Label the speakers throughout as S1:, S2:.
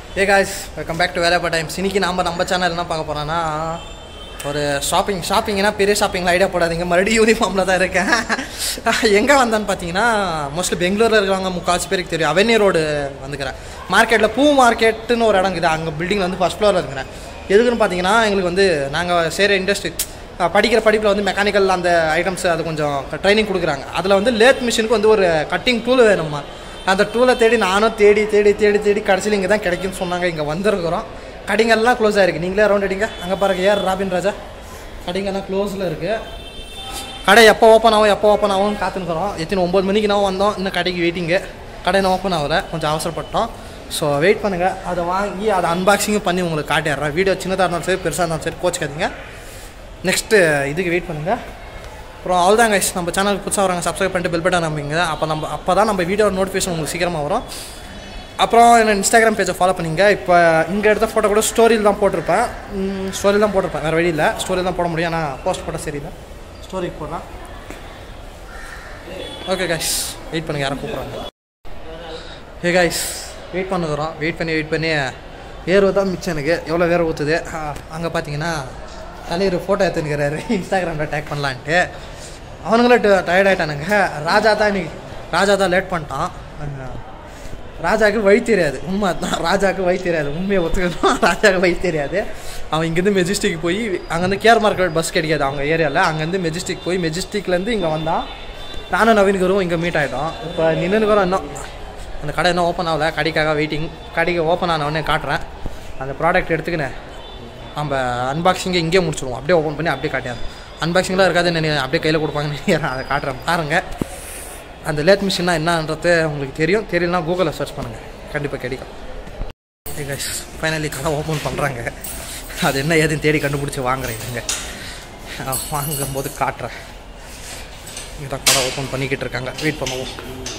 S1: A guys welcome back to வேலைப்பா times இன்னைக்கு நம்ம நம்ம சேனல் என்ன பார்க்க போகிறோன்னா ஒரு ஷாப்பிங் ஷாப்பிங்னா பெரிய ஷாப்பிங்கில் ஐடியா போடாதீங்க மறுபடியும் யூனிஃபார்மில் தான் இருக்கேன் எங்கே வந்தேன்னு பார்த்தீங்கன்னா மோஸ்ட்லி பெங்களூரில் இருக்கிறவங்க முக்கால்வாசி பேருக்கு தெரியும் அவென்யூ ரோடு வந்துக்கிறேன் மார்க்கெட்டில் பூ மார்க்கெட்டுன்னு ஒரு இடம் இருக்குது அங்கே பில்டிங் வந்து ஃபஸ்ட் ஃப்ளோரில் இருக்கிறேன் எதுக்குன்னு பார்த்தீங்கன்னா எங்களுக்கு வந்து நாங்கள் சேர இண்டஸ்ட்ரி படிக்கிற படிப்பில் வந்து மெக்கானிக்கல் அந்த ஐட்டம்ஸ் அது கொஞ்சம் ட்ரைனிங் கொடுக்குறாங்க அதில் வந்து லேத் மிஷினுக்கு வந்து ஒரு கட்டிங் டூல் வேணுமா அந்த டூலை தேடி நானும் தேடி தேடி தேடி தேடி கடைசியில் இங்கே தான் கிடைக்கும்னு சொன்னாங்க இங்கே வந்திருக்கிறோம் கடைங்கெல்லாம் க்ளோஸ் ஆகிருக்கு நீங்களே ரவுண்ட் அடிங்க அங்கே பாருங்க ஏர் ராபின் ராஜா கடைங்கெல்லாம் க்ளோஸில் இருக்குது கடை எப்போ ஓப்பன் ஆகும் எப்போ ஓப்பன் ஆகும்னு காத்துனுக்குறோம் எத்தனை ஒம்பது மணிக்கு நான் வந்தோம் இன்னும் கடைக்கு வெயிட்டிங்கு கடை இன்னும் ஓப்பன் ஆகல கொஞ்சம் அவசரப்பட்டோம் ஸோ வெயிட் பண்ணுங்கள் அதை வாங்கி அதை அன்பாக்சிங்கும் பண்ணி உங்களுக்கு காட்டிடுறேன் வீடியோ சின்னதாக இருந்தாலும் சரி பெருசாக இருந்தாலும் சரி கோச்சிக்காதீங்க நெக்ஸ்ட்டு இதுக்கு வெயிட் பண்ணுங்கள் அப்புறம் அவ்வளோதான் கைஸ் நம்ம சேனலுக்கு புதுசாக வராங்க சப்ஸ்கிரைப் பண்ணிட்டு பெல் பட்டன் நம்பிங்க அப்போ நம்ம அப்போ தான் நம்ம வீடியோ நோட்டிஃபிகேஷன் உங்களுக்கு சீக்கிரமாக வரும் அப்புறம் என்ன இன்ஸ்டாகிராம் பேஜை ஃபாலோ பண்ணிங்க இப்போ இங்கே எடுத்த ஃபோட்டோ கூட ஸ்டோரியில் தான் போட்டிருப்பேன் ஸ்டோரியில் தான் போட்டிருப்பேன் வேறு வழி இல்லை ஸ்டோரியில் தான் போட முடியும் ஆனால் போஸ்ட் போட்டால் சரியில்லை ஸ்டோரிக்கு போடுறேன் ஓகே கைஸ் வெயிட் பண்ணுங்க யாரும் கூப்பிட்றாங்க ஹே கைஸ் வெயிட் பண்ணுறோம் வெயிட் பண்ணி வெயிட் பண்ணி வேர்வை தான் மிச்சம் எனக்கு எவ்வளோ வேர்வை ஊற்றுது அங்கே பார்த்தீங்கன்னா தலைவர் ஃபோட்டோ எடுத்துனுக்கிறாரு இன்ஸ்டாகிராமில் டேக் பண்ணலான்ட்டு அவனுங்களும் டயர்ட் ஆகிட்டானுங்க ராஜா தான் இன்னைக்கு ராஜா தான் லேட் பண்ணிட்டான் அஹ் ராஜாவுக்கு வழி தெரியாது உண்மை தான் ராஜாவுக்கு வழி தெரியாது உண்மையை ஒத்துக்கணும் ராஜாவுக்கு வழி தெரியாது அவன் இங்கேருந்து மெஜிஸ்டிக் போய் அங்கேருந்து கேர் மார்க்கெட் பஸ் கிடைக்காது அவங்க ஏரியாவில் அங்கேருந்து மெஜிஸ்டிக் போய் மெஜிஸ்டிக்லேருந்து இங்கே வந்தான் நானும் நவீனுக்கு இங்கே மீட் ஆகிட்டோம் இப்போ நின்றுக்கிறோம் இன்னும் அந்த கடை இன்னும் ஓப்பன் ஆகல கடைக்காக வெயிட்டிங் கடைக்கு ஓப்பன் ஆன உடனே காட்டுறேன் அந்த ப்ராடக்ட் எடுத்துக்கினேன் நம்ம அன்பாக்சிங்கை இங்கே முடிச்சிடுவோம் அப்படியே ஓப்பன் பண்ணி அப்படியே காட்டியாரு அன்பாக்சிங்லாம் இருக்காது நினைக்கிறேன் அப்படியே கையில் கொடுப்பாங்கன்னு நினைக்கிறேன் அதை காட்டுறேன் பாருங்கள் அந்த லேத் மிஷின்னா என்னன்றது உங்களுக்கு தெரியும் தெரியலனா கூகுளில் சர்ச் பண்ணுங்கள் கண்டிப்பாக கிடைக்கும் கைஸ் ஃபைனலி கடை ஓப்பன் பண்ணுறாங்க அது என்ன ஏதுன்னு தேடி கண்டுபிடிச்சி வாங்குறேன் இங்கே வாங்கும்போது காட்டுறேன் இங்கே தான் கடை ஓப்பன் பண்ணிக்கிட்டு இருக்காங்க வெயிட் பண்ணுவோம்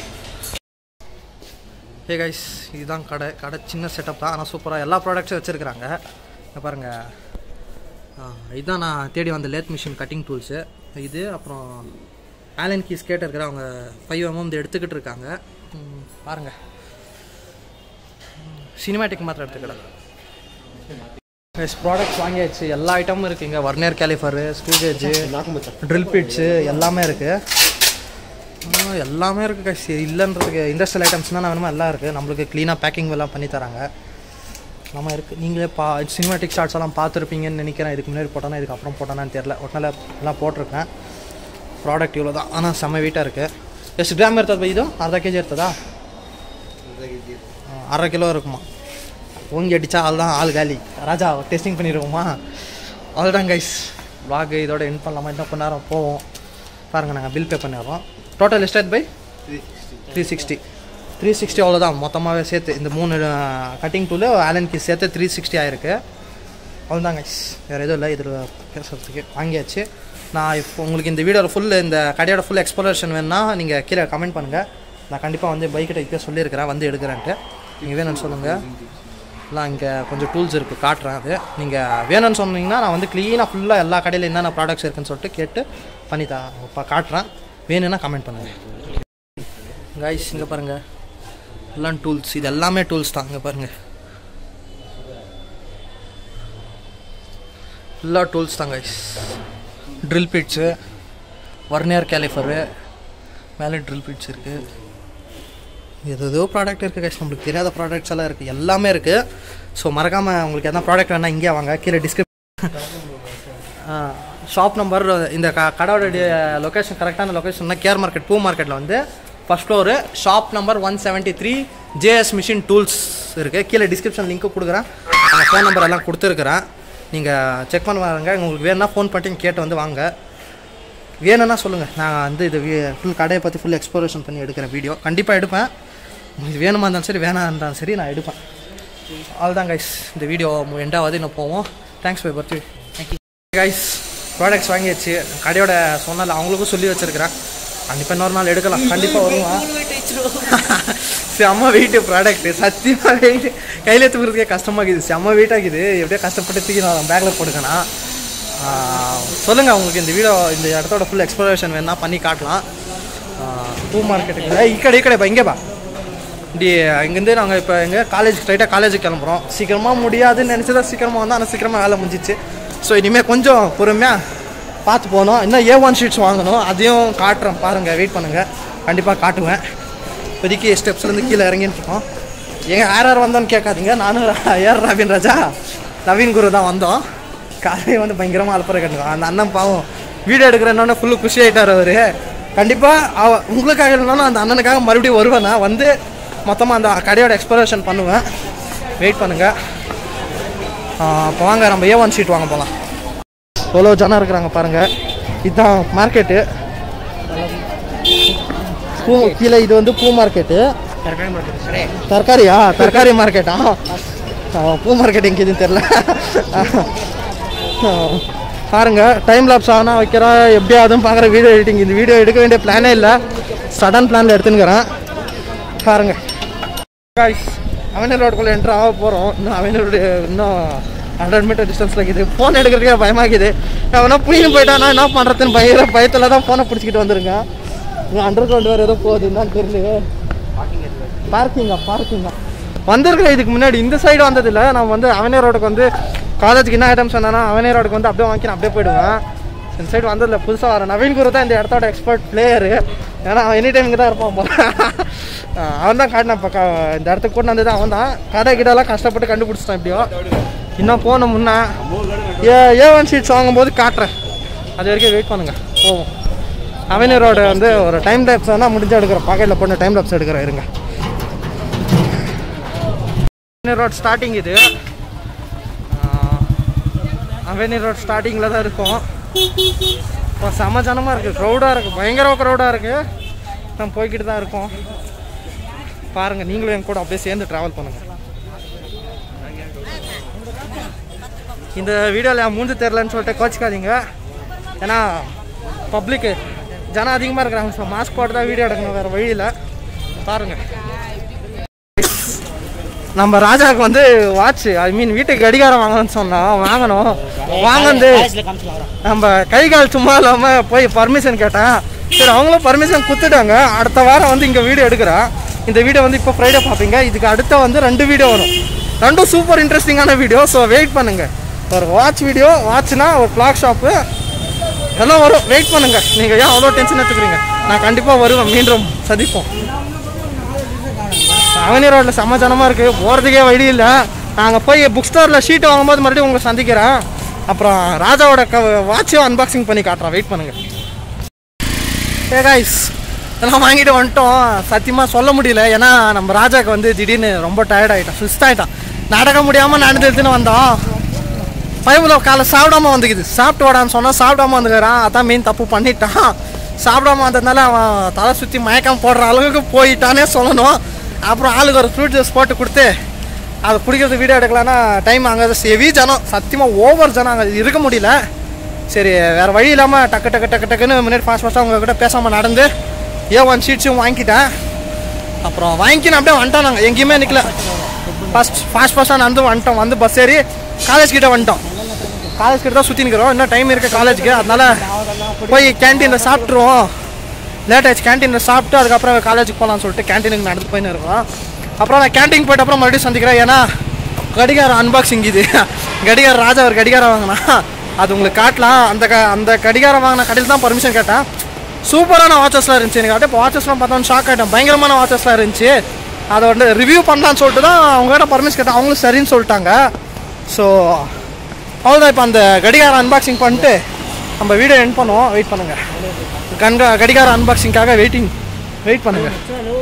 S1: ஹே கைஸ் இதுதான் கடை கடை சின்ன செட்டப் தான் ஆனால் சூப்பராக எல்லா ப்ராடக்ட்ஸும் வச்சுருக்குறாங்க இங்கே பாருங்கள் இதுதான் நான் தேடி வந்த லேத் மிஷின் கட்டிங் டூல்ஸு இது அப்புறம் ஆலன் கீஸ் கேட்டு இருக்கிற அவங்க ஃபைவ் எம்எம் இது எடுத்துக்கிட்டு இருக்காங்க ம், பாருங்க சினிமேட்டிக் மாத்திரம் எடுத்துக்கிட்டேன் ப்ராடக்ட்ஸ் வாங்கியாச்சு எல்லா ஐட்டமும் இருக்குது இங்கே vernier caliper screw gauge drill bits எல்லாமே இருக்குது எல்லாமே இருக்குது கைஸ் இல்லைன்றதுக்கு இண்டஸ்ட்ரியல் ஐட்டம்ஸ்னால் நான் வேணுமா எல்லாம் இருக்குது நம்மளுக்கு க்ளீனாக பேக்கிங் எல்லாம் பண்ணி தராங்க நம்ம இருக்குது நீங்களே பா சினிமாட்டிக் ஷார்ட்ஸ் எல்லாம் பார்த்துருப்பீங்கன்னு நினைக்கிறேன் இதுக்கு முன்னாடி போட்டோன்னா இதுக்கு அப்புறம் போட்டோன்னான்னு தெரில ஒட்டினால எல்லாம் போட்டிருக்கேன் ப்ராடக்ட் இவ்வளோ தான் ஆனால் செம்ம வெயிட்டாக இருக்குது ಎಷ್ಟು ಗ್ರಾಮ್ ಇರ್ತದೆ ಇದು ಅರ್ಧ ಕೆ ಜಿ ಇರ್ತದಾ ಆ, ಅರ್ಧ ಕಿಲೋ இருக்குமா ஓங்கி அடித்தா ஆள் தான் ஆள் காலி ராஜா டெஸ்டிங் பண்ணிடுவோமா அவ்வளோதான் கைஸ் vlog இதோட என் பண்ணலாமா இன்னும் கொஞ்ச நேரம் போவோம் பாருங்கள் நாங்கள் பில் பே பண்ணிடுறோம் total estate by three sixty three sixty அவ்வளோதான் மொத்தமாகவே சேர்த்து இந்த மூணு கட்டிங் டூலு ஆலன் கீஸ் சேர்த்து த்ரீ சிக்ஸ்டி ஆயிருக்கு அவ்வளோதான் கைஸ் வேறு எதுவும் இல்லை இதில் பேசுகிறதுக்கு வாங்கியாச்சு நான் இப்போ உங்களுக்கு இந்த வீடியோவில் ஃபுல் இந்த கடையோட ஃபுல் எக்ஸ்ப்ளரேஷன் வேணுன்னா நீங்கள் கீழே கமெண்ட் பண்ணுங்கள் நான் கண்டிப்பாக வந்து பைக்கிட்ட இப்போ சொல்லியிருக்கிறேன் வந்து எடுக்கிறேன்ட்டு நீங்கள் வேணும்னு சொல்லுங்கள் எல்லாம் இங்கே கொஞ்சம் டூல்ஸ் இருக்குது காட்டுறேன் அது நீங்கள் வேணும்னு சொன்னீங்கன்னா நான் வந்து க்ளீனாக ஃபுல்லாக எல்லா கடையில் என்னென்ன ப்ராடக்ட்ஸ் இருக்குன்னு சொல்லிட்டு கேட்டு பண்ணி தா இப்போ காட்டுறேன் வேணும்னா கமெண்ட் பண்ணுங்கள் கைஸ் இங்கே பாருங்கள் எல்லாம் டூல்ஸ் இது எல்லாமே டூல்ஸ் தான் இங்கே பாருங்கள் எல்லா டூல்ஸ் தான் guys drill bits vernier caliper மேலே ட்ரில் பிட்ஸ் இருக்குது எது ஏதோ ப்ராடக்ட் இருக்குது கைஸ் நம்மளுக்கு தெரியாத ப்ராடக்ட்ஸ் எல்லாம் இருக்குது எல்லாமே இருக்குது ஸோ மறக்காமல் உங்களுக்கு எதனா ப்ராடக்ட் வேணால் இங்கே வாங்க கீழே டிஸ்கிரிப் ஷாப் நம்பர் இந்த க கடையோட லொக்கேஷன் கரெக்டான லொக்கேஷன்னா கேர் மார்க்கெட் பூ மார்க்கெட்டில் வந்து first floor shop number one seventy three JS machine tools இருக்குது கீழே டிஸ்கிரிப்ஷன் லிங்க்கு கொடுக்குறேன் அந்த ஃபோன் நம்பர் எல்லாம் கொடுத்துருக்குறேன் நீங்கள் செக் பண்ண வாங்க உங்களுக்கு வேணும்னா ஃபோன் பண்ணிட்டு கேட்டு வந்து வாங்க வேணும்னா சொல்லுங்கள் நான் வந்து இது ஃபுல் கடையை பற்றி ஃபுல் எக்ஸ்ப்ளோரேஷன் பண்ணி எடுக்கிறேன் வீடியோ கண்டிப்பாக எடுப்பேன் உங்களுக்கு வேணுமா இருந்தாலும் சரி வேணாம் இருந்தாலும் சரி நான் எடுப்பேன் அவ்வளோதான் கைஸ் இந்த வீடியோ எண்டாவது இன்னும் போவோம் தேங்க்ஸ் பை பர்த்தி தேங்க்யூ கைஸ் ப்ராடக்ட்ஸ் வாங்கியாச்சு கடையோட சொன்னால அவங்களுக்கும் சொல்லி வச்சிருக்கிறேன் கண்டிப்பாக இன்னொரு நாள் எடுக்கலாம் கண்டிப்பாக வருவான் செம்ம வெயிட் ப்ராடக்ட் சத்தியமாக வெயிட் கையில் தூக்குறதுக்கே கஷ்டமாக இருக்குது செம்ம வெயிட் ஆகுது எப்படியோ கஷ்டப்பட்டு தூக்கி நான் பேக்கில் போட்டுக்கணும் சொல்லுங்கள் உங்களுக்கு இந்த வீடியோ இந்த இடத்தோட ஃபுல் எக்ஸ்ப்ளோரேஷன் வேணா பண்ணி காட்டலாம் பூ மார்க்கெட்டுக்கு இக்கடை இக்கடை பா இங்கே பா இப்படி இங்கேருந்து நாங்கள் இப்போ எங்கே காலேஜ் ஸ்ட்ரைட்டாக காலேஜுக்கு கிளம்புறோம் சீக்கிரமாக முடியாதுன்னு நினச்சதா சீக்கிரமாக வந்தோம் ஆனால் சீக்கிரமாக வேலை முடிஞ்சிச்சு ஸோ இனிமேல் கொஞ்சம் பொறுமையாக பார்த்து போகணும் இன்னும் ஏ ஒன் ஷீட்ஸ் வாங்கணும் அதையும் காட்டுறேன் பாருங்கள் வெயிட் பண்ணுங்கள் கண்டிப்பாக காட்டுவேன் இப்போதைக்கு ஸ்டெப்ஸ்லேருந்து கீழே இறங்கிட்டு இருக்கோம் எங்க யார் யார் வந்தோன்னு கேட்காதீங்க நானும் ஏர் ரவீன் ராஜா நவீன் குரு தான் வந்தோம் காலையை வந்து பயங்கரமாக அல்பறை கட்டுவோம் அந்த அண்ணன் பாவம் வீடியோ எடுக்கிறேன்னொன்னே ஃபுல்லு குஷி ஆகிட்டார் அவர் கண்டிப்பாக அவ உங்களுக்காக இல்லைனாலும் அந்த அண்ணனுக்காக மறுபடியும் வருவேன் நான் வந்து மொத்தமாக அந்த கடையோட எக்ஸ்ப்ளரேஷன் பண்ணுவேன் வெயிட் பண்ணுங்கள் இப்போ வாங்க நம்ம ஏ ஒன் ஷீட் வாங்க போகலாம் எவ்வளோ ஜனம் இருக்கிறாங்க பாருங்கள் இதுதான் மார்க்கெட்டு பூ கீழே இது வந்து பூ மார்க்கெட்டு தர்காரியா தர்காரி மார்க்கெட்டா ஆ, பூ மார்க்கெட் எங்கே இதுன்னு தெரில பாருங்க டைம் லாப்ஸ் ஆனால் வைக்கிறோம் எப்படியாவதும் பார்க்குற வீடியோ எடிட்டிங் இந்த வீடியோ எடுக்க வேண்டிய பிளானே இல்லை சடன் பிளானில் எடுத்துன்னுக்கிறேன் பாருங்க காய்ஸ் அவனூர் ரோடுக்குள்ளே என்ட்ரு ஆக போகிறோம் இன்னும் அவனூர் இன்னும் ஹண்ட்ரட் மீட்டர் டிஸ்டன்ஸில் இருக்குது ஃபோன் எடுக்கிறதுக்கே பயமாக்குது அவனா புயின்னு போயிட்டானா என்ன பண்ணுறதுன்னு பயங்கர பயத்தில் தான் ஃபோனை பிடிச்சிக்கிட்டு வந்துருங்க அண்டர் கிரவுண்ட் வேறு ஏதோ போகுது என்னன்னு தெரியல பார்க்கிங்கா பார்க்கிங்கா வந்திருக்கேன் இதுக்கு முன்னாடி இந்த சைடு வந்ததில்லை நான் வந்து அவனே ரோடுக்கு வந்து காலேஜுக்கு என்ன ஐட்டம்ஸ் வந்தானா அவனே ரோடுக்கு வந்து அப்படியே வாங்கி நான் அப்படியே போயிடுவேன் இந்த சைடு வந்ததில்ல புதுசாக வரேன் நவீன் குரு தான் இந்த இடத்தோட எக்ஸ்பர்ட் பிளேயரு ஏன்னா அவன் எனி டைம் இங்கே தான் இருப்பான் போல அவன் தான் காட்டினான் இப்போ இந்த இடத்துக்கு கொண்டு வந்தது அவன் தான் கடை கிட்டலாம் கஷ்டப்பட்டு கண்டுபிடிச்சிட்டான் எப்படியோ இன்னும் போகணும் முன்னே ஏ ஏ ஒன் ஷீட்ஸ் வாங்கும்போது காட்டுறேன் அது வரைக்கும் வெயிட் பண்ணுங்க போவோம் அவனி ரோடு வந்து ஒரு டைம் லேப்ஸ் வேணால் முடிஞ்சு எடுக்கிறேன் பாக்கெட்டில் போட்டு டைம் லேப்ஸ் எடுக்கிறேன் இருங்க அவனி ரோட் ஸ்டார்டிங் இது அவனி ரோட் ஸ்டார்டிங்கில் தான் இருக்கும் இப்போ செம ஜனமாக இருக்குது க்ரௌடாக இருக்குது பயங்கர க்ரௌடாக இருக்குது நம்ம போய்கிட்டு தான் இருக்கோம் பாருங்கள் நீங்களும் என் கூட அப்படியே சேர்ந்து ட்ராவல் பண்ணுங்கள் இந்த வீடியோவில் என் மூஞ்சி தெரிலன்னு சொல்லிட்டு கோச்சிக்காதீங்க ஏன்னா பப்ளிக்கு ஜனம் அதிகமாக இருக்கிறாங்க ஸோ மாஸ்க் போட்டு தான் வீடியோ எடுக்கணும் வேறு வழியில் பாருங்கள் நம்ம ராஜாவுக்கு வந்து வாட்ச் ஐ மீன் வீட்டுக்கு கடிகாரம் வாங்கணும்னு சொன்னோம் வாங்கணும் வாங்கந்து நம்ம கை கால் சும்மா இல்லாமல் போய் பர்மிஷன் கேட்டேன் சரி அவங்களும் பர்மிஷன் கொடுத்துட்டாங்க அடுத்த வாரம் வந்து இங்கே வீடியோ எடுக்கிறேன் இந்த வீடியோ வந்து இப்போ ஃப்ரைடே பார்ப்பீங்க இதுக்கு அடுத்த வந்து ரெண்டு வீடியோ வரும் ரெண்டும் சூப்பர் இன்ட்ரெஸ்டிங்கான வீடியோ ஸோ வெயிட் பண்ணுங்க ஒரு வாட்ச் வீடியோ வாட்ச்னா ஒரு கிளாக் ஷாப்பு எல்லாம் வரும் வெயிட் பண்ணுங்க நீங்கள் ஏன் அவ்வளோ டென்ஷன் எடுத்துக்கிறீங்க நான் கண்டிப்பாக வருவேன் மீண்டும் சந்திப்போம் அவனி ரோட்டில் சமாதானமாக இருக்குது போகிறதுக்கே வழி இல்லை நாங்கள் போய் புக் ஸ்டோரில் ஷீட் வாங்கும்போது மறுபடியும் உங்களை சந்திக்கிறேன் அப்புறம் ராஜாவோட க வாட்சையும் அன்பாக்சிங் பண்ணி காட்டுறேன் வெயிட் பண்ணுங்கள் ஏ காய்ஸ் இதெல்லாம் வாங்கிட்டு வந்துட்டோம் சத்தியமாக சொல்ல முடியல ஏன்னா நம்ம ராஜாக்கு வந்து திடீர்னு ரொம்ப டயர்ட் ஆகிட்டான் சுஸ்ட் ஆகிட்டான் நடக்க முடியாமல் நடந்து எடுத்துன்னு வந்தோம் பைபிள் காலை சாப்பிடாம வந்துக்குது சாப்பிட்டு வாடான்னு சொன்னால் சாப்பிடாம வந்துக்கிறான் அதான் மீன் தப்பு பண்ணிட்டான் சாப்பிடாம வந்ததுனால அவன் தலை சுற்றி மயக்கம் போடுற அளவுக்கு போயிட்டானே சொல்லணும் அப்புறம் ஆளுக்கு ஒரு ஃப்ரூட் ஜூஸ் போட்டு கொடுத்து அதை குடிக்கிறது வீடியோ எடுக்கலான்னா டைம் அங்கே ஹெவி ஜனம் சத்தியமாக ஓவர் ஜனம் அங்கே இருக்க முடியல சரி வேறு வழி இல்லாமல் டக்கு டக்கு டக்கு டக்குன்னு முன்னாடி ஃபாஸ்ட் ஃபாஸ்ட்டாக உங்ககிட்ட பேசாமல் நடந்து ஏ ஒன் ஷீட்ஸும் வாங்கிட்டேன் அப்புறம் வாங்கிக்கின்னு அப்படியே வந்துட்டோம் நாங்கள் எங்கேயுமே நிற்கல ஃபஸ்ட் ஃபாஸ்ட் ஃபாஸ்ட்டாக நடந்து வந்துட்டோம் வந்து பஸ் ஏறி காலேஜ் கிட்ட வந்துட்டோம் காலேஜ் கிட்ட தான் சுற்றி நிற்கிறோம் இன்னும் டைம் இருக்குது காலேஜுக்கு அதனால போய் கேன்டீனில் சாப்பிட்ருவோம் லேட் ஆச்சு கேன்டீனில் சாப்பிட்டு அதுக்கப்புறம் காலேஜுக்கு போகலான்னு சொல்லிட்டு கேன்டீனுக்கு நடந்து போயின்னு இருக்கோம் அப்புறம் நான் கேன்டீன் போயிட்டு அப்புறம் மறுபடியும் சந்திக்கிறேன் ஏன்னா கடிகாரம் அன்பாக்சிங் இது கடிகாரம் ராஜா ஒரு கடிகாரம் வாங்கினா அது உங்களுக்கு காட்டலாம் அந்த க அந்த கடிகாரம் வாங்கின கடையில் தான் பர்மிஷன் கேட்டேன் சூப்பரான வாட்சஸ்லாம் இருந்துச்சு எனக்கு அப்படியே வாட்சஸ்லாம் பார்த்தோன்னு ஷாக் ஆகிட்டேன் பயங்கரமான வாட்சஸ்லாம் இருந்துச்சு அதை வந்து ரிவ்யூ பண்ணலான்னு சொல்லிட்டு தான் அவங்ககிட்ட பர்மிஷன் கேட்டேன் அவங்களும் சரின்னு சொல்லிட்டாங்க ஸோ அவ்வளோதான் இப்போ அந்த கடிகாரம் அன்பாக்சிங் பண்ணிட்டு நம்ம வீடியோ என் பண்ணுவோம் வெயிட் பண்ணுங்கள் கண்கா கடிகார அன்பாக்சிங்காக வெயிட்டிங் வெயிட் பண்ணுங்கள்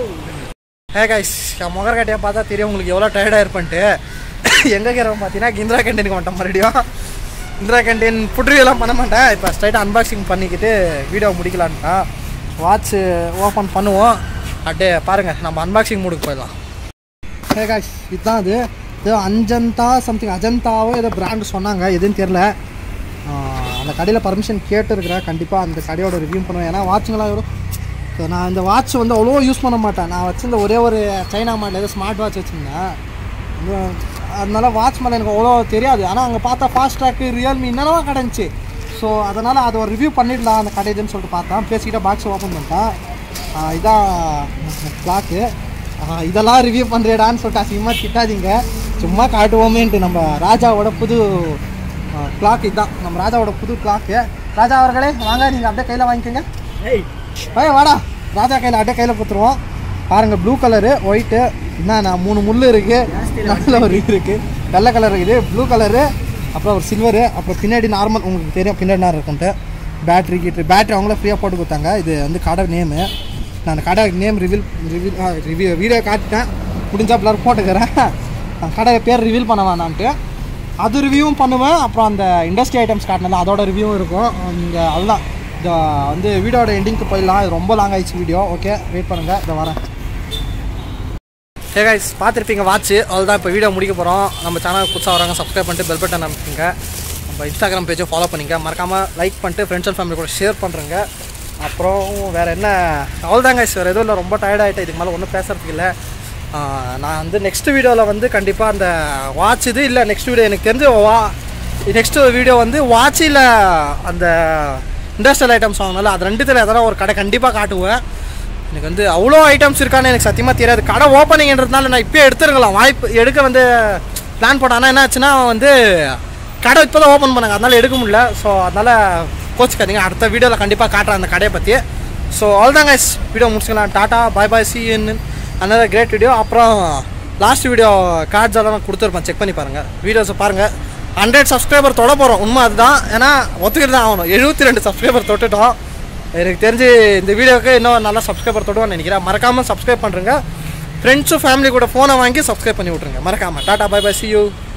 S1: ஹே கைஸ் என் முகர்கட்டையை பார்த்தா தெரியும் உங்களுக்கு எவ்வளோ டயர்டாக இருப்பேன்ட்டு எங்கே இருக்கிறவங்க பார்த்தீங்கன்னா இந்திரா கேண்டீனுக்கு வந்துட்டோம் மறுபடியும் இந்திரா கேண்டீன் புட்ரியெல்லாம் பண்ண மாட்டேன் இப்போ ஸ்ட்ரைட்டாக அன்பாக்சிங் பண்ணிக்கிட்டு வீடியோ முடிக்கலான்ட்டா வாட்ச் ஓப்பன் பண்ணுவோம் அப்படியே பாருங்கள் நம்ம அன்பாக்சிங் மூடுக்கு போயிடலாம் ஹே காய்ஸ் இதுதான் அது ஏதோ அஞ்சந்தா சம்திங் அஜந்தாவோ ஏதோ பிராண்டு சொன்னாங்க எதுன்னு தெரில அந்த கடையில் பர்மிஷன் கேட்டுருக்கிறேன் கண்டிப்பாக அந்த கடையோட ரிவ்யூ பண்ணுவேன் ஏன்னா வாட்சுங்களாம் எவ்வளோ So, நான் இந்த வாட்ச் வந்து அவ்வளோ யூஸ் பண்ண மாட்டேன் நான் வச்சிருந்த ஒரே ஒரு சைனா மாடல் ஏதோ ஸ்மார்ட் வாட்ச் வச்சுருந்தேன் இது- அதனால வாட்ச் மேலே எனக்கு அவ்வளோ தெரியாது ஆனால் அங்கே பார்த்தா ஃபாஸ்ட் ட்ராக்கு ரியல்மி என்னென்னவோ கிடந்துச்சு ஸோ அதனால் அதை ஒரு ரிவ்யூ பண்ணிடலாம் அந்த கடை இதுன்னு சொல்லிட்டு பார்த்தேன் பேசிக்கிட்ட பாக்ஸ் ஓப்பன் பண்ணிட்டேன் ஆ, இதான் கிளாக்கு ஆ, இதெல்லாம் ரிவ்யூ பண்ணுறேடான்னு சொல்லிட்டு அசிங்கமாக திட்டாதீங்க சும்மா காட்டுவோமேன்ட்டு நம்ம ராஜாவோட புது கிளாக் இதுதான் நம்ம ராஜாவோட புது கிளாக்கு ராஜா அவர்களே வாங்க நீங்கள் அப்படியே கையில் வாங்கிக்கோங்க
S2: ஏய்
S1: ஏய் வாடா ராஜா கையில் அப்படியே கையில் கொடுத்துருவோம் பாருங்க ப்ளூ கலரு ஒயிட்டு என்னண்ணா மூணு முள் இருக்குது நல்ல ஒரு இது இருக்குது வெள்ளை கலர் இருக்குது ப்ளூ கலரு அப்புறம் ஒரு சில்வரு அப்புறம் பின்னாடி நார்மல் உங்களுக்கு தெரியும் பின்னாடி நேரம் இருக்குன்ட்டு பேட்ரி கீட்ரு பேட்ரி அவங்களே ஃப்ரீயாக போட்டு கொடுத்தாங்க இது வந்து கடை நேமு நான் அந்த கடை name reveal reveal review video காட்டிட்டேன் முடிஞ்சா எல்லாரும் போட்டுக்கிறேன் நான் கடை பேர் ரிவீல் பண்ண வேணான்ட்டு அது ரிவ்யூவும் பண்ணுவேன் அப்புறம் அந்த இண்டஸ்ட்ரி ஐட்டம்ஸ் காட்டினல அதோட ரிவ்யூவும் இருக்கும் நீங்கள் அதுதான் இந்த வந்து வீடியோட எண்டிங்க்கு போயிடலாம் இது ரொம்ப லாங் ஆயிடுச்சு வீடியோ ஓகே வெயிட் பண்ணுங்கள் இதை வரேன் ஹே கைஸ் பார்த்துருப்பீங்க வாட்ச் அவ்வளோதான் இப்போ வீடியோ முடிக்க போகிறோம் நம்ம சேனல் புதுசாக வராங்க சப்ஸ்கிரைப் பண்ணிட்டு பெல் பட்டன் அமைப்புங்க நம்ம இன்ஸ்டாகிராம் பேஜை ஃபாலோ பண்ணிங்க மறக்காமல் லைக் பண்ணிட்டு ஃப்ரெண்ட்ஸ் அண்ட் ஃபேமிலி கூட ஷேர் பண்ணுறேங்க அப்புறம் வேறு என்ன அவ்வளோதான் கைஸ் வேறு எதுவும் இல்லை ரொம்ப tired ஆகிட்டேன் இதுக்கு மேலே ஒன்றும் பேசுறதுக்கு இல்லை ஆஹ் நான் வந்து நெக்ஸ்ட் வீடியோவில் வந்து கண்டிப்பாக அந்த வாட்ச் இது இல்லை நெக்ஸ்ட் வீடியோ எனக்கு தெரிஞ்சு வா நெக்ஸ்ட் வீடியோ வந்து வாட்ச் இல்லை அந்த இண்டஸ்ட்ரியல் ஐட்டம்ஸ் வாங்கினால அது ரெண்டுத்தில் எதனா ஒரு கடை கண்டிப்பாக காட்டுவேன் எனக்கு வந்து அவ்வளோ ஐட்டம்ஸ் இருக்கான்னு எனக்கு சத்தியமாக தெரியாது கடை ஓப்பனிங்கிறதுனால நான் இப்போயே எடுத்துருக்கலாம் வாய்ப்பு எடுக்க வந்து பிளான் போட்டானா என்ன ஆச்சுன்னா வந்து கடை இப்போ தான் ஓப்பன் பண்ணாங்க அதனால எடுக்க முடியல ஸோ அதனால் கோச்சிக்காதீங்க அடுத்த வீடியோவில் கண்டிப்பாக காட்டுறேன் அந்த கடையை பற்றி ஸோ அவ்வளோதான் கைஸ் வீடியோ முடிச்சுக்கலாம் டாட்டா bye bye see in another great video அப்புறம் லாஸ்ட் வீடியோ கார்ட்ஸ் எல்லாம் நான் கொடுத்துருப்பேன் செக் பண்ணி பாருங்கள் வீடியோஸை பாருங்கள் ஹண்ட்ரட் சப்ஸ்கிரைபர் தொட போகிறோம் உண்மை அதுதான் ஏன்னா ஒத்துக்கிட்டு தான் ஆகணும் எழுபத்தி ரெண்டு சப்ஸ்கிரைபர் தொட்டுட்டோம் எனக்கு தெரிஞ்சு இந்த வீடியோவுக்கு இன்னும் நல்லா சப்ஸ்கிரைபர் தொடுவான்னு நினைக்கிறேன் மறக்காமல் சப்ஸ்கிரைப் பண்ணுறேங்க ஃப்ரெண்ட்ஸும் ஃபேமிலி கூட ஃபோனை வாங்கி சப்ஸ்கிரைப் பண்ணி விட்ருங்க மறக்காமல் டாட்டா பை பை சி யூ